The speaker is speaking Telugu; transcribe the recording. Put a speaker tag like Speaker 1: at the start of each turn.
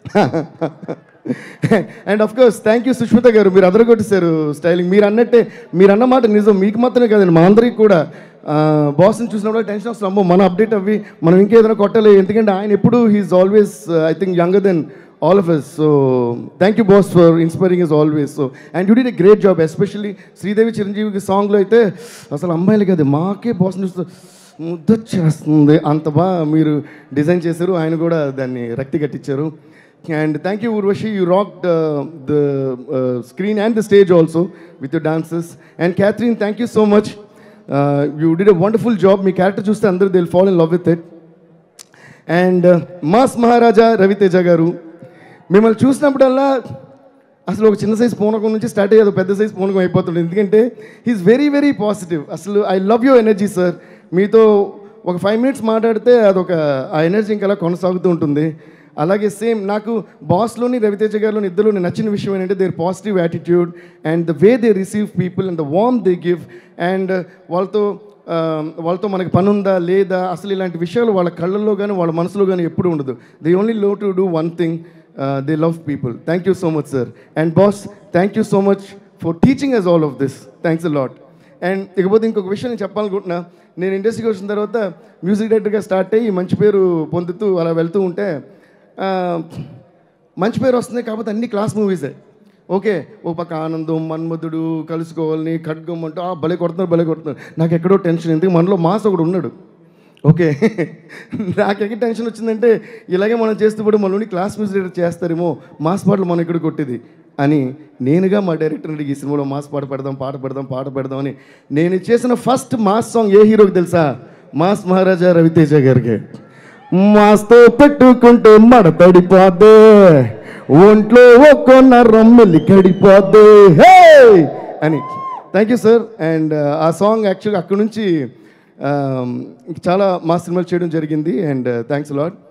Speaker 1: and of course thank you Sushmita garu మీరు అదరగొట్టేశారు స్టైలింగ్ మీరు అన్నట్టే మీరు అన్న మాట నిజం మీకు మాత్రమే కదండి మా అందరికి కూడా బాస్ని చూసినప్పుడు టెన్షన్ వస్తుంది అమ్మో మన అప్డేట్ అవ్వి మనం ఇంకేదైనా కొట్టాలి ఎందుకంటే ఆయన ఎప్పుడు he's always I think younger than all of us so thank you boss for inspiring us always so and you did a great job especially Sridevi చిరంజీవికి సాంగ్లో అయితే అసలు అమ్మాయిలు కాదు మాకే బాస్ చూస్తూ ముద్దొచ్చేస్తుంది అంత బాగా మీరు డిజైన్ చేశారు ఆయన కూడా దాన్ని రక్తి కట్టించారు and thank you Urvashi you rock the screen and the stage also with your dances and Catherine thank you so much you did a wonderful job మీ క్యారెక్టర్ చూస్తే అందరూ they'll fall in love with it and mass Maharaja Ravi Teja garu మిమ్మల్ని చూసినప్పుడల్లా అసలు ఒక చిన్న సైజ్ పూనకం నుంచి స్టార్ట్ అయ్యేది ఒక పెద్ద సైజ్ పూనకం అయిపోతుంది ఎందుకంటే హీస్ వెరీ వెరీ పాజిటివ్ అసలు I love your energy sir మీతో ఒక ఫైవ్ మినిట్స్ మాట్లాడితే అదొక ఆ ఎనర్జీ ఇంకా అలా కొనసాగుతూ ఉంటుంది అలాగే సేమ్ నాకు బాస్లోని రవితేజ గారిలోని ఇద్దరు నచ్చిన విషయం ఏంటంటే their positive attitude and the way they receive people and the warm they give and వాళ్ళతో ఆ, వాళ్ళతో మనకి పని ఉందా లేదా అసలు ఇలాంటి విషయాలు వాళ్ళ కళ్ళల్లో కానీ వాళ్ళ మనసులో కానీ ఎప్పుడు ఉండదు they only love to do one thing they love people thank you so much sir and boss thank you so much for teaching us all of this thanks a lot and ఇకపోతే ఇంకొక విషయం నేను చెప్పాలనుకుంటున్నా నేను ఇండస్ట్రీకి వచ్చిన తర్వాత మ్యూజిక్ డైరెక్టర్గా స్టార్ట్ అయ్యి మంచి పేరు పొందుతూ అలా వెళ్తూ ఉంటే ఆ, మంచి పేరు వస్తుంది కాకపోతే అన్ని క్లాస్ మూవీసే ఓకే ఓ పక్క ఆనందం మన్మధుడు కలుసుకోవాలని ఖడ్గం అంటూ ఆ భలే కొడుతున్నారు భలే కొడుతున్నారు నాకు ఎక్కడో టెన్షన్ ఎందుకు మనలో మాస్ ఒకడు ఉన్నాడు ఓకే నాకు ఎక్కడ టెన్షన్ వచ్చిందంటే ఇలాగే మనం చేస్తూ మనలోని క్లాస్ మ్యూజిక్ డైరెక్టర్ చేస్తారేమో మాస్ పాటలు మనం ఇక్కడ కొట్టేది అని నేనుగా మా డైరెక్టర్ అడిగి ఈ సినిమాలో మాస్ పాట పెడదాం పాట పెడదాం పాట పెడదాం అని నేను చేసిన ఫస్ట్ మాస్ సాంగ్ ఏ హీరోకి తెలుసా మాస్ మహారాజా రవితేజ గారికి మాస్తో పెట్టుకుంటే మడతడిపోద్దే ఒంట్లో ఒక్కో నరం మెల్లి కడిపోద్దే హే అని థ్యాంక్ యూ సార్ అండ్ ఆ సాంగ్ యాక్చువల్గా అక్కడ నుంచి um, చాలా మా సినిమాలు చేయడం జరిగింది అండ్ థ్యాంక్స్ లాడ్